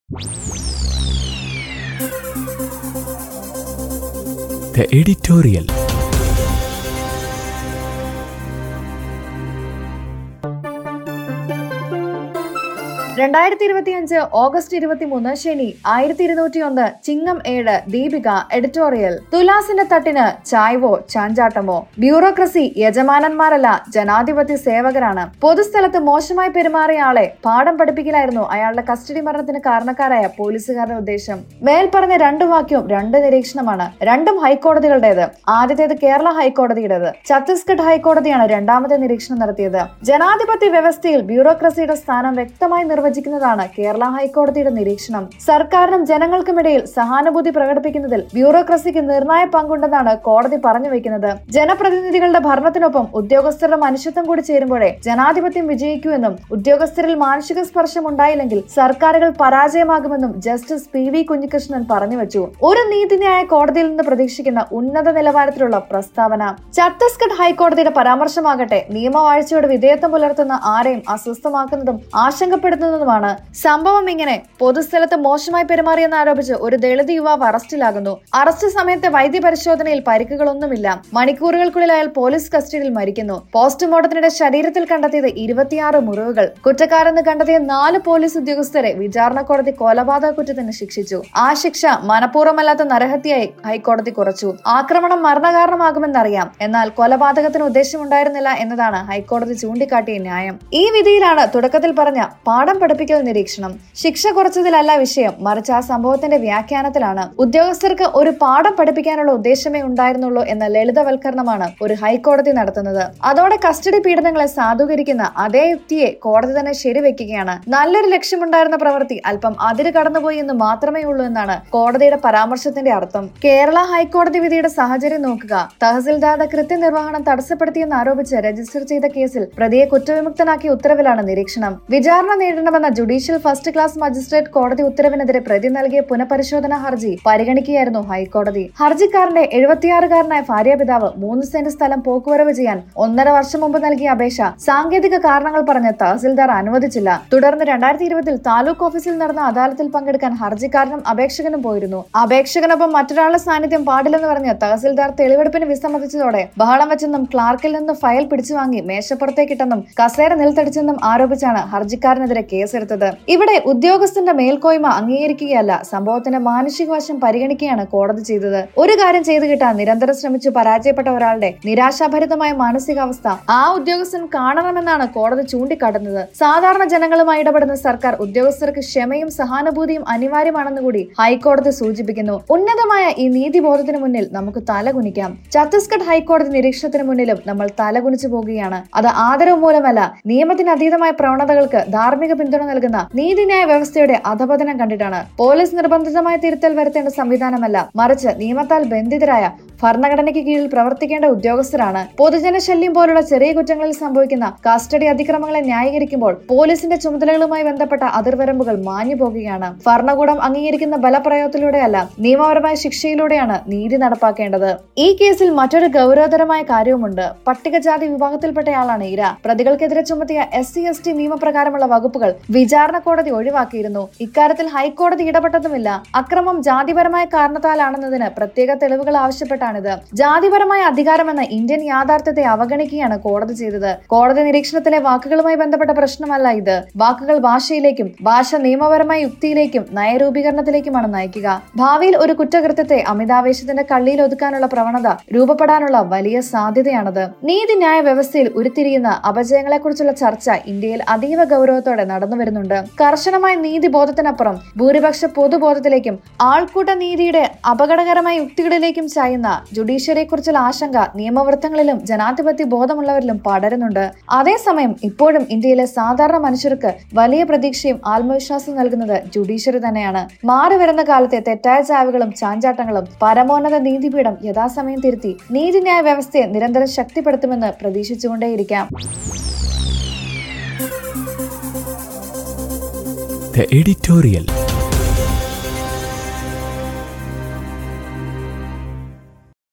The editorial. രണ്ടായിരത്തി ഇരുപത്തിയഞ്ച് August ഇരുപത്തിമൂന്ന് ശനി ആയിരത്തി ഇരുന്നൂറ്റി ഒന്ന് ചിങ്ങം ഏഴ് ദീപിക എഡിറ്റോറിയൽ തുലാസിന്റെ തട്ടിന് ചായ്വോ ചാഞ്ചാട്ടമോ ബ്യൂറോക്രസി യജമാനന്മാരല്ല ജനാധിപത്യ സേവകരാണ് പൊതുസ്ഥലത്ത് മോശമായി പെരുമാറിയ ആളെ പാഠം പഠിപ്പിക്കലായിരുന്നു അയാളുടെ കസ്റ്റഡി മരണത്തിന് കാരണക്കാരായ പോലീസുകാരുടെ ഉദ്ദേശം മേൽപ്പറഞ്ഞ രണ്ടു വാക്യവും രണ്ട് നിരീക്ഷണമാണ് രണ്ടും ഹൈക്കോടതികളുടേത് ആദ്യത്തേത് കേരള ഹൈക്കോടതിയുടേത് ഛത്തീസ്ഗഡ് ഹൈക്കോടതിയാണ് രണ്ടാമത്തെ നിരീക്ഷണം നടത്തിയത് ജനാധിപത്യ വ്യവസ്ഥയിൽ ബ്യൂറോക്രസിയുടെ സ്ഥാനം വ്യക്തമായി നിർവചിക്കുന്നതാണ് കേരള ഹൈക്കോടതിയുടെ നിരീക്ഷണം സർക്കാരിനും ജനങ്ങൾക്കുമിടയിൽ സഹാനുഭൂതി പ്രകടിപ്പിക്കുന്നതിൽ ബ്യൂറോക്രസിക്ക് നിർണായക പങ്കുണ്ടെന്നാണ് കോടതി പറഞ്ഞു വെക്കുന്നത് ജനപ്രതിനിധികളുടെ ഭരണത്തിനൊപ്പം ഉദ്യോഗസ്ഥരുടെ മനുഷ്യത്വം കൂടി ചേരുമ്പോഴേ ജനാധിപത്യം വിജയിക്കൂ എന്നും ഉദ്യോഗസ്ഥരിൽ മാനുഷിക സ്പർശം ഉണ്ടായില്ലെങ്കിൽ സർക്കാരുകൾ പരാജയമാകുമെന്നും ജസ്റ്റിസ് പി വി കുഞ്ഞികൃഷ്ണൻ പറഞ്ഞു വെച്ചു ഒരു നീതിന്യായ കോടതിയിൽ നിന്ന് പ്രതീക്ഷിക്കുന്ന ഉന്നത നിലവാരത്തിലുള്ള പ്രസ്താവന ഛത്തീസ്ഗഡ് ഹൈക്കോടതിയുടെ പരാമർശമാകട്ടെ നിയമവാഴ്ചയോട് വിധേയത്വം പുലർത്തുന്ന ആരെയും അസ്വസ്ഥമാക്കുന്നതും ആശങ്കപ്പെടുത്തുന്നതുമാണ് സംഭവം ഇങ്ങനെ പൊതുസ്ഥലത്ത് മോശമായി പെരുമാറിയെന്ന് ആരോപിച്ച് ഒരു ദളിത് യുവാവ് അറസ്റ്റിലാകുന്നു അറസ്റ്റ് സമയത്തെ വൈദ്യ പരിശോധനയിൽ പരിക്കുകളൊന്നുമില്ല മണിക്കൂറുകൾക്കുള്ളിൽ അയാൾ പോലീസ് കസ്റ്റഡിയിൽ മരിക്കുന്നു പോസ്റ്റ്മോർട്ടത്തിനിടെ ശരീരത്തിൽ കണ്ടെത്തിയത് ഇരുപത്തിയാറ് മുറിവുകൾ കുറ്റക്കാരെന്ന് കണ്ടെത്തിയ നാല് പോലീസ് ഉദ്യോഗസ്ഥരെ വിചാരണ കോടതി കൊലപാതക കുറ്റത്തിന് ശിക്ഷിച്ചു ആ ശിക്ഷ മനഃപൂർവ്വമല്ലാത്ത നരഹത്യയായി ഹൈക്കോടതി കുറച്ചു ആക്രമണം മരണകാരണമാകുമെന്നറിയാം എന്നാൽ കൊലപാതകത്തിന് ഉദ്ദേശമുണ്ടായിരുന്നില്ല എന്നതാണ് ഹൈക്കോടതി ചൂണ്ടിക്കാട്ടിയ ന്യായം ഈ വിധിയിലാണ് തുടക്കത്തിൽ പറഞ്ഞ പാഠം പഠിപ്പിക്കൽ നിരീക്ഷണം ശിക്ഷ കുറച്ചതിലല്ല വിഷയം മറിച്ച് ആ സംഭവത്തിന്റെ വ്യാഖ്യാനത്തിലാണ് ഉദ്യോഗസ്ഥർക്ക് ഒരു പാഠം പഠിപ്പിക്കാനുള്ള ഉദ്ദേശമേ ഉണ്ടായിരുന്നുള്ളൂ എന്ന ലളിതവൽക്കരണമാണ് ഒരു ഹൈക്കോടതി നടത്തുന്നത് അതോടെ കസ്റ്റഡി പീഡനങ്ങളെ സാധൂകരിക്കുന്ന അതേ യുക്തിയെ കോടതി തന്നെ ശരിവെക്കുകയാണ് നല്ലൊരു ലക്ഷ്യമുണ്ടായിരുന്ന പ്രവൃത്തി അല്പം അതിര് കടന്നുപോയി എന്ന് മാത്രമേ ഉള്ളൂ എന്നാണ് കോടതിയുടെ പരാമർശത്തിന്റെ അർത്ഥം കേരള ഹൈക്കോടതി വിധിയുടെ സാഹചര്യം നോക്കുക തഹസിൽദാരുടെ കൃത്യനിർവഹണം തടസ്സപ്പെടുത്തിയെന്ന് ആരോപിച്ച് രജിസ്റ്റർ ചെയ്ത കേസിൽ പ്രതിയെ കുറ്റവിമുക്തനാക്കിയ ഉത്തരവിലാണ് നിരീക്ഷണം വിചാരണ നേരിടണമെന്ന ജുഡീഷ്യൽ ഫസ്റ്റ് ക്ലാസ് മജിസ്ട്രേറ്റ് കോടതി ഉത്തരവിനെതിരെ പ്രതി നൽകിയ പുനഃപരിശോധനാ ഹർജി പരിഗണിക്കുകയായിരുന്നു ഹൈക്കോടതി ഹർജിക്കാരന്റെ എഴുപത്തിയാറുകാരനായ ഭാര്യാപിതാവ് മൂന്ന് സെന്റ് സ്ഥലം പോക്കുവരവ് ചെയ്യാൻ ഒന്നര വർഷം മുമ്പ് നൽകിയ അപേക്ഷ സാങ്കേതിക കാരണങ്ങൾ പറഞ്ഞ് തഹസിൽദാർ അനുവദിച്ചില്ല തുടർന്ന് രണ്ടായിരത്തി ഇരുപതിൽ താലൂക്ക് ഓഫീസിൽ നടന്ന അദാലത്തിൽ പങ്കെടുക്കാൻ ഹർജിക്കാരനും അപേക്ഷകനും പോയിരുന്നു അപേക്ഷകനൊപ്പം മറ്റൊരാളുടെ സാന്നിധ്യം പാടില്ലെന്ന് പറഞ്ഞ് തഹസിൽദാർ തെളിവെടുപ്പിന് വിസമ്മതിച്ചതോടെ ബഹളം വെച്ചെന്നും ക്ലാർക്കിൽ നിന്ന് ഫയൽ പിടിച്ചു വാങ്ങി മേശപ്പുറത്തേക്കിട്ടെന്നും കസേര നിലത്തടിച്ചെന്നും ആരോപിച്ചാണ് ഹർജിക്കാരനെതിരെ കേസെടുത്തത് ഇവിടെ ഉദ്യോഗസ്ഥന്റെ മേൽക്കോയ്മ അംഗീകരിക്കുകയല്ല സംഭവത്തിന്റെ മാനുഷിക വശം പരിഗണിക്കുകയാണ് കോടതി ചെയ്തത് ഒരു കാര്യം ചെയ്തു കിട്ടാൻ നിരന്തരം ശ്രമിച്ചു പരാജയപ്പെട്ട ഒരാളുടെ നിരാശാഭരിതമായ മാനസികാവസ്ഥ ആ ഉദ്യോഗസ്ഥൻ കാണണമെന്നാണ് കോടതി ചൂണ്ടിക്കാട്ടുന്നത് സാധാരണ ജനങ്ങളുമായി ഇടപെടുന്ന സർക്കാർ ഉദ്യോഗസ്ഥർക്ക് ക്ഷമയും സഹാനുഭൂതിയും അനിവാര്യമാണെന്ന് കൂടി ഹൈക്കോടതി സൂചിപ്പിക്കുന്നു ഉന്നതമായ ഈ നീതിബോധത്തിന് മുന്നിൽ നമുക്ക് തലകുനിക്കാം ഛത്തീസ്ഗഡ് ഹൈക്കോടതി നിരീക്ഷണത്തിന് മുന്നിലും നമ്മൾ തലകുനിച്ചു പോകുകയാണ് അത് ആദരവ് മൂലമല്ല നിയമത്തിന് അതീതമായ പ്രവണതകൾക്ക് ധാർമ്മിക പിന്തുണ നൽകുന്ന നീതിന്യായ വ്യവസ്ഥയുടെ അധപതനം കണ്ടിട്ടാണ് പോലീസ് നിർബന്ധിതമായ തിരുത്തൽ വരുത്തേണ്ട സംവിധാനമല്ല മറിച്ച് നിയമത്താൽ ബന്ധിതരായ ഭരണഘടനയ്ക്ക് കീഴിൽ പ്രവർത്തിക്കേണ്ട ഉദ്യോഗസ്ഥരാണ് പൊതുജന ശല്യം പോലുള്ള ചെറിയ കുറ്റങ്ങളിൽ സംഭവിക്കുന്ന കസ്റ്റഡി അതിക്രമങ്ങളെ ന്യായീകരിക്കുമ്പോൾ പോലീസിന്റെ ചുമതലകളുമായി ബന്ധപ്പെട്ട അതിർവരമ്പുകൾ മാഞ്ഞു പോകുകയാണ് ഭരണകൂടം അംഗീകരിക്കുന്ന ബലപ്രയോഗത്തിലൂടെയല്ല നിയമപരമായ ശിക്ഷയിലൂടെയാണ് നീതി നടപ്പാക്കേണ്ടത് ഈ കേസിൽ മറ്റൊരു ഗൗരവതരമായ കാര്യവുമുണ്ട് പട്ടികജാതി വിഭാഗത്തിൽപ്പെട്ടയാളാണ് ഇര പ്രതികൾക്കെതിരെ ചുമത്തിയ എസ് സി എസ് ടി നിയമപ്രകാരമുള്ള വകുപ്പുകൾ വിചാരണ കോടതി ഒഴിവാക്കിയിരുന്നു ഇക്കാര്യത്തിൽ ഹൈക്കോടതി ഇടപെട്ടതുമില്ല അക്രമം ജാതിപരമായ കാരണത്താലാണെന്നതിന് പ്രത്യേക തെളിവുകൾ ആവശ്യപ്പെട്ടാണിത് ജാതിപരമായ അധികാരമെന്ന ഇന്ത്യൻ യാഥാർത്ഥ്യത്തെ അവഗണിക്കുകയാണ് കോടതി ചെയ്തത് കോടതി നിരീക്ഷണത്തിലെ വാക്കുകളുമായി ബന്ധപ്പെട്ട പ്രശ്നമല്ല ഇത് വാക്കുകൾ ഭാഷയിലേക്കും ഭാഷ നിയമപരമായ യുക്തിയിലേക്കും നയരൂപീകരണത്തിലേക്കുമാണ് നയിക്കുക ഭാവിയിൽ ഒരു കുറ്റകൃത്യത്തെ അമിതാവേശത്തിന്റെ കള്ളിയിൽ ഒതുക്കാനുള്ള പ്രവണത രൂപപ്പെടാനുള്ള വലിയ സാധ്യതയാണത് നീതിന്യായ വ്യവസ്ഥയിൽ ഉരുത്തിരിയുന്ന അപജയങ്ങളെക്കുറിച്ചുള്ള ചർച്ച ഇന്ത്യയിൽ അതീവ ഗൗരവത്തോടെ നടന്നു വരുന്നുണ്ട് കർശനമായ നീതിബോധത്തിനപ്പുറം ഭൂരിപക്ഷ പൊതുബോധത്തിലേക്കും ആൾക്കൂട്ട നീതിയുടെ അപകടകരമായ യുക്തികളിലേക്കും ചായുന്ന ജുഡീഷ്യറിയെക്കുറിച്ചുള്ള ആശങ്ക നിയമവൃത്തങ്ങളിലും ജനാധിപത്യ ബോധമുള്ളവരിലും പടരുന്നുണ്ട് അതേസമയം ഇപ്പോഴും ഇന്ത്യയിലെ സാധാരണ മനുഷ്യർക്ക് വലിയ പ്രതീക്ഷയും ആത്മവിശ്വാസവും നൽകുന്നത് ജുഡീഷ്യറി തന്നെയാണ് മാറി വരുന്ന കാലത്തെ തെറ്റായ ചാവുകളും ചാഞ്ചാട്ടങ്ങളും പരമോന്നത നീതിപീഠം യഥാസമയം തിരുത്തി നീതിന്യായ വ്യവസ്ഥയെ നിരന്തരം ശക്തിപ്പെടുത്തുമെന്ന് പ്രതീക്ഷിച്ചുകൊണ്ടേയിരിക്കാം The editorial.